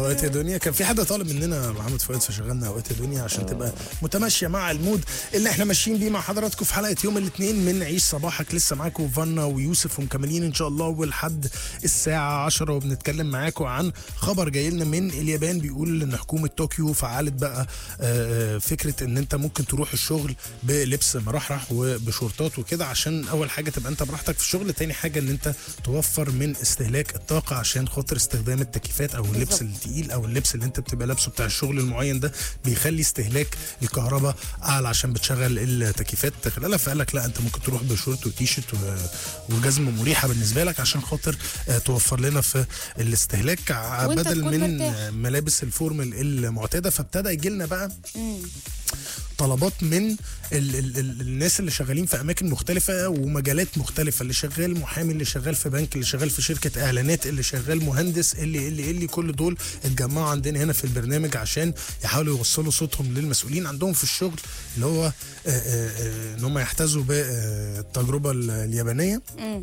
اوقات يا دنيا كان في حد طالب مننا محمد فؤاد فشغلنا اوقات يا دنيا عشان تبقى متماشيه مع المود اللي احنا ماشيين بيه مع حضراتكم في حلقه يوم الاثنين من عيش صباحك لسه معاكم فانا ويوسف ومكملين ان شاء الله ولحد الساعه 10 وبنتكلم معاكم عن خبر جاي لنا من اليابان بيقول ان حكومه طوكيو فعلت بقى آه، فكره ان انت ممكن تروح الشغل بلبس مرحرح وبشورتات وكده عشان اول حاجه تبقى انت براحتك في الشغل تاني حاجه ان انت توفر من استهلاك الطاقه عشان خاطر استخدام التكييفات او اللبس بالظبط. التقيل او اللبس اللي انت بتبقى لابسه بتاع الشغل المعين ده بيخلي استهلاك الكهرباء اعلى عشان بتشغل التكييفات خلالها فقال لك لا انت ممكن تروح بشورت وتيشرت و- وجزمه مريحه بالنسبه لك عشان خاطر آه، توفر لنا في الاستهلاك ع- وانت بدل تكون من مرتاح. آه، ملابس الفورمال المعتاده فابتدى يجي لنا بقى مم. طلبات من ال ال ال الناس اللي شغالين في اماكن مختلفه ومجالات مختلفه اللي شغال محامي اللي شغال في بنك اللي شغال في شركه اعلانات اللي شغال مهندس اللي اللي اللي كل دول اتجمعوا عندنا هنا في البرنامج عشان يحاولوا يوصلوا صوتهم للمسؤولين عندهم في الشغل اللي هو آه، آه، آه، ان هم يحتذوا بالتجربه ال- اليابانيه مم.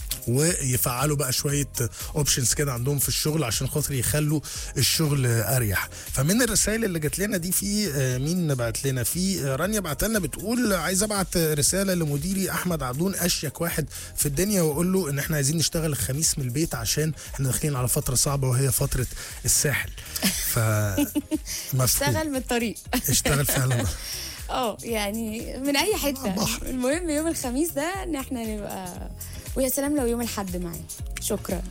ويفعلوا بقى شويه اوبشنز كده عندهم في الشغل عشان خاطر يخلوا الشغل اريح فمن الرسائل اللي جات لنا دي في آه، مين بعت لنا في آه، رانيا بعت لنا بتقول عايز ابعت رساله لمديري احمد عبدون اشيك واحد في الدنيا واقول له ان احنا عايزين نشتغل الخميس من البيت عشان احنا داخلين على فتره صعبه وهي فتره الساحل ف مفهوم. اشتغل من الطريق اشتغل فعلا اه يعني من اي حته بحر. المهم يوم الخميس ده ان احنا نبقى ويا سلام لو يوم الحد معايا شكرا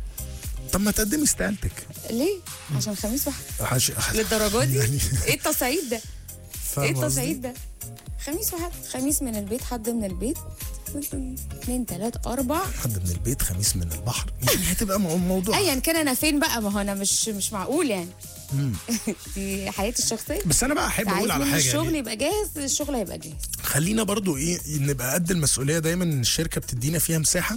طب ما تقدمي استقالتك ليه عشان خميس واحد حش... للدرجه دي يعني ايه التصعيد ده فاهمة ايه قصدي؟ التصعيد ده خميس واحد خميس من البيت حد من البيت مثلا اثنين ثلاثة أربع حد من البيت خميس من البحر يعني هتبقى مو- موضوع أيا كان أنا فين بقى ما هو أنا مش مش معقول يعني مم. دي حياتي الشخصية بس انا بقى احب عايز اقول على مني حاجه الشغل يعني يبقى جاهز الشغل هيبقى جاهز خلينا برضو ايه نبقى قد المسؤوليه دايما ان الشركه بتدينا فيها مساحه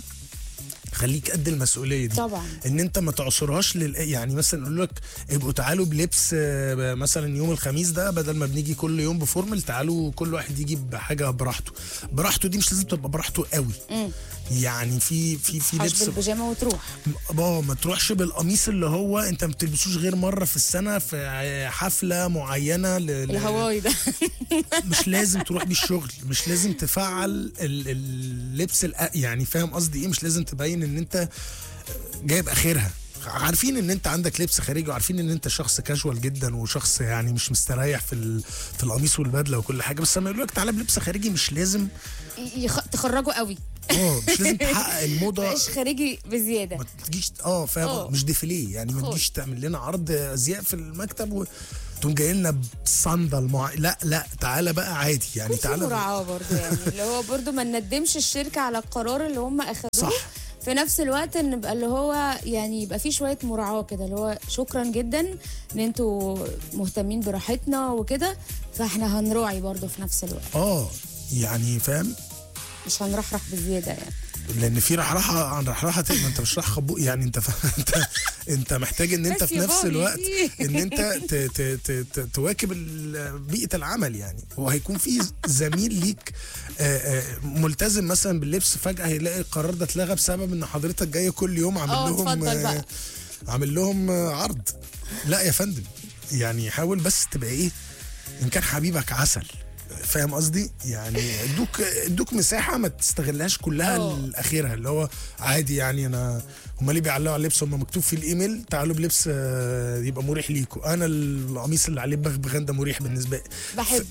خليك قد المسؤوليه دي طبعا ان انت ما تعصرهاش لل يعني مثلا يقول لك ابقوا تعالوا بلبس آه، مثلا يوم الخميس ده بدل ما بنيجي كل يوم بفورمال تعالوا كل واحد يجي بحاجه براحته براحته دي مش لازم تبقى براحته قوي مم. يعني في في في حاش لبس بالبيجامة وتروح اه ما تروحش بالقميص اللي هو انت ما بتلبسوش غير مره في السنه في حفله معينه ل... ل- الهواي ده مش لازم تروح بيه الشغل مش لازم تفعل ال- اللبس الأ... يعني فاهم قصدي ايه مش لازم تبين ان انت جايب اخرها عارفين ان انت عندك لبس خارجي وعارفين ان انت شخص كاجوال جدا وشخص يعني مش مستريح في ال... في القميص والبدله وكل حاجه بس لما يقولوا لك تعالى بلبس خارجي مش لازم يخ... تخرجوا قوي اه مش لازم تحقق الموضه مبقاش خارجي بزيادة ما تجيش اه فاهم اه. مش ديفيليه يعني ما خالص. تجيش تعمل لنا عرض ازياء في المكتب و تقوم جاي لنا بصندل مع... لا لا تعالى بقى عادي يعني يكون في تعالى مراعاة برضه يعني اللي هو برضه ما ندمش الشركة على القرار اللي هم أخدوه صح. في نفس الوقت ان يبقى اللي هو يعني يبقى في شويه مراعاه كده اللي هو شكرا جدا ان انتوا مهتمين براحتنا وكده فاحنا هنراعي برضه في نفس الوقت اه يعني فاهم مش هنرحرح بزياده يعني لان في رحرحه عن رحرحه تاني ما انت مش راح خبوق يعني انت فاهم انت انت محتاج ان انت بس في يا نفس بابي. الوقت ان انت ت ت ت ت تواكب ال- بيئه العمل يعني وهيكون في زميل ليك آه، آه، ملتزم مثلا باللبس فجاه هيلاقي القرار ده اتلغى بسبب ان حضرتك جايه كل يوم عامل اه، لهم اتفضل بقى. آه، عامل لهم آه، عرض لا يا فندم يعني حاول بس تبقى ايه ان كان حبيبك عسل فاهم قصدي يعني ادوك ادوك مساحه ما تستغلهاش كلها اه. لاخرها اللي هو عادي يعني انا هم ليه بيعلقوا على اللبس هم مكتوب في الايميل تعالوا بلبس آه، يبقى مريح ليكم انا القميص اللي عليه بغبغان ده مريح بالنسبه لي بحبه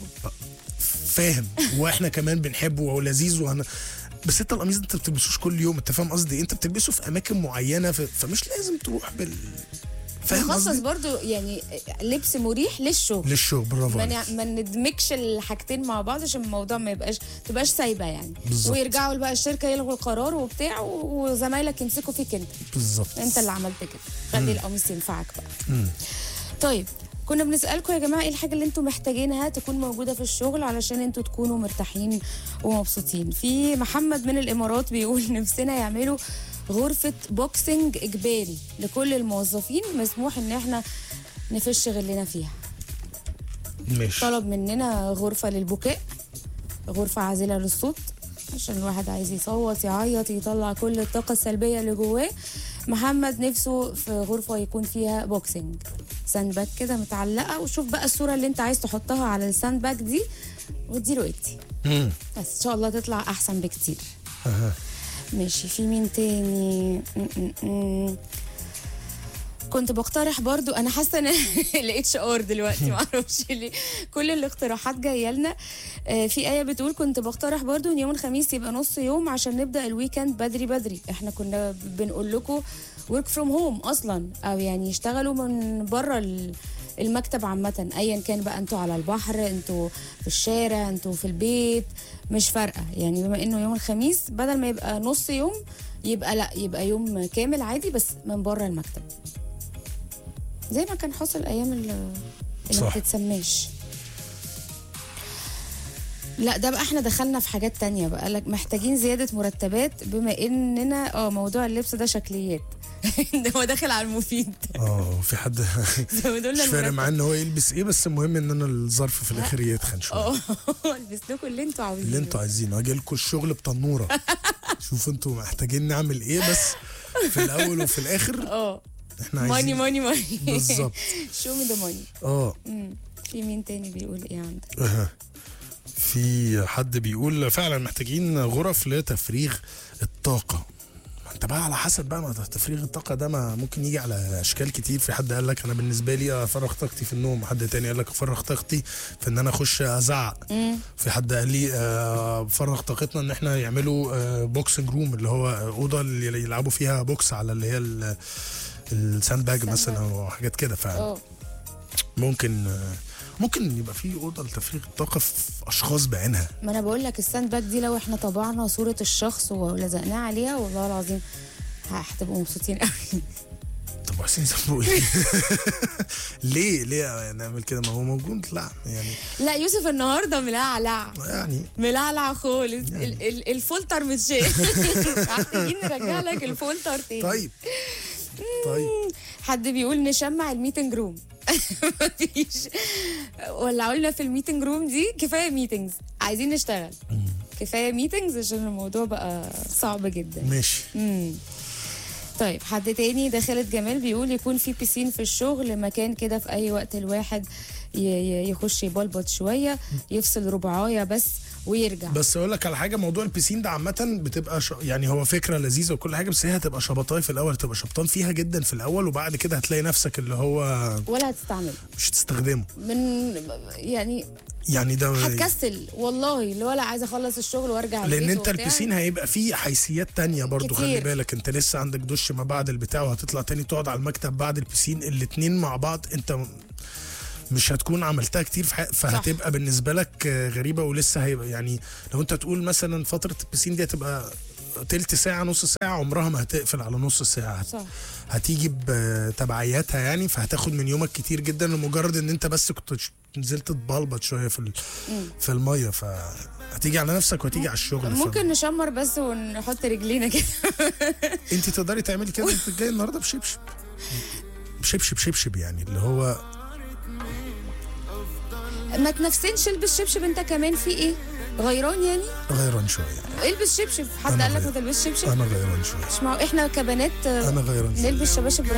فاهم واحنا كمان بنحبه وهو لذيذ وهن... بس انت القميص ده انت بتلبسوش كل يوم انت فاهم قصدي انت بتلبسه في اماكن معينه ف... فمش لازم تروح بال فاهم نخصص قصدي برضه يعني لبس مريح للشغل للشغل برافو ما عليك. ن- ما ندمجش الحاجتين مع بعض عشان الموضوع ما يبقاش تبقاش سايبه يعني بالظبط. ويرجعوا بقى الشركه يلغوا القرار وبتاع و- وزمايلك يمسكوا فيك انت بالظبط انت اللي عملت كده خلي القميص ينفعك بقى مم. طيب كنا بنسألكم يا جماعة ايه الحاجة اللي انتم محتاجينها تكون موجودة في الشغل علشان انتوا تكونوا مرتاحين ومبسوطين في محمد من الامارات بيقول نفسنا يعملوا غرفة بوكسنج اجباري لكل الموظفين مسموح ان احنا نفش غلنا فيها ماشي طلب مننا غرفة للبكاء غرفة عازلة للصوت عشان الواحد عايز يصوت يعيط يطلع كل الطاقة السلبية اللي جواه محمد نفسه في غرفه يكون فيها بوكسنج ساند باج كده متعلقه وشوف بقى الصوره اللي انت عايز تحطها على الساند باج دي واديله اكتي مم. بس ان شاء الله تطلع احسن بكتير أها. ماشي في مين تاني م- م- م. كنت بقترح برضو انا حاسه ان الاتش ار دلوقتي معرفش ليه كل الاقتراحات جايه لنا آه، في ايه بتقول كنت بقترح برضو ان يوم الخميس يبقى نص يوم عشان نبدا الويكند بدري بدري احنا كنا بنقول لكم ورك فروم هوم اصلا او يعني يشتغلوا من بره ال- المكتب عامة ايا كان بقى انتوا على البحر انتوا في الشارع انتوا في البيت مش فارقة يعني بما انه يوم الخميس بدل ما يبقى نص يوم يبقى لا يبقى يوم كامل عادي بس من بره المكتب زي ما كان حاصل ايام ال- اللي ما صح. تتسماش لا ده بقى احنا دخلنا في حاجات تانية بقى لك محتاجين زيادة مرتبات بما اننا اه موضوع اللبس ده شكليات ده هو داخل على المفيد اه في حد زودوا مش لنا فارق معاه المرتب ان هو يلبس ايه بس المهم ان انا الظرف في الاخر يتخن شويه اه البس لكم اللي انتوا عاوزينه اللي انتوا عايزينه اجي لكم الشغل بتنوره شوفوا انتوا محتاجين نعمل ايه بس في الاول وفي الاخر اه احنا ماني عايزين ماني ماني بالظبط شو مي ذا ماني اه في مين تاني بيقول ايه عندك أها. في حد بيقول فعلا محتاجين غرف لتفريغ الطاقة ما انت بقى على حسب بقى ما تفريغ الطاقة ده ما ممكن يجي على اشكال كتير في حد قال لك انا بالنسبة لي افرغ طاقتي في النوم حد تاني قال لك افرغ طاقتي في ان انا اخش ازعق في حد قال لي آه، افرغ طاقتنا ان احنا يعملوا آه، بوكسنج روم اللي هو اوضه اللي يلعبوا فيها بوكس على اللي هي ال- الساند باج مثلا او حاجات كده ف اه ممكن ممكن يبقى في اوضه لتفريغ الطاقه في اشخاص بعينها ما انا بقول لك الساند باج دي لو احنا طبعنا صورة الشخص ولزقناها عليها والله العظيم ه- هتبقوا مبسوطين قوي طب وحسين ذنبه ايه؟ ليه ليه نعمل كده ما هو موجود لا يعني لا يوسف النهارده ملعلع يعني ملعلع خالص ال- ال- الفلتر متشال محتاجين نرجع لك الفلتر تاني طيب طيب حد بيقول نشمع الميتنج روم مفيش ولعوا لنا في الميتنج روم دي كفايه ميتنجز عايزين نشتغل كفايه ميتنجز عشان الموضوع بقى صعب جدا ماشي امم طيب حد تاني داخلة جمال بيقول يكون في بيسين في الشغل مكان كده في اي وقت الواحد ي- ي- يخش يبلبط شويه يفصل ربعايه بس ويرجع بس اقول لك على حاجه موضوع البيسين ده عامه بتبقى ش... يعني هو فكره لذيذه وكل حاجه بس هي هتبقى شبطاي في الاول هتبقى شبطان فيها جدا في الاول وبعد كده هتلاقي نفسك اللي هو ولا هتستعمله مش هتستخدمه من يعني يعني ده هتكسل والله اللي ولا عايزه اخلص الشغل وارجع لان البيت انت وبتاع. البسين هيبقى فيه حيثيات تانية برضو خلي كتير. بالك انت لسه عندك دش ما بعد البتاع وهتطلع تاني تقعد على المكتب بعد البسين الاتنين مع بعض انت م- مش هتكون عملتها كتير في حق فهتبقى بالنسبه لك آه، غريبه ولسه هيبقى يعني لو انت تقول مثلا فتره البسين دي هتبقى تلت ساعة نص ساعة عمرها ما هتقفل على نص ساعة هت- صح هتيجي بتبعياتها يعني فهتاخد من يومك كتير جدا لمجرد ان انت بس كنت ش- نزلت تبلبط شوية في ال- في المية فهتيجي على نفسك وهتيجي على الشغل ف- ممكن نشمر بس ونحط رجلينا كده انت تقدري تعملي كده انت جاي النهارده بشبشب بشبشب شبشب يعني اللي هو ما تنفسنش البس شبشب انت كمان في ايه غيران يعني غيران شويه البس شبشب حد أنا قال لك غير- ما تلبسش شبشب انا غيران شويه مش معقول احنا كبنات آه، انا غيران شويه نلبس شباشب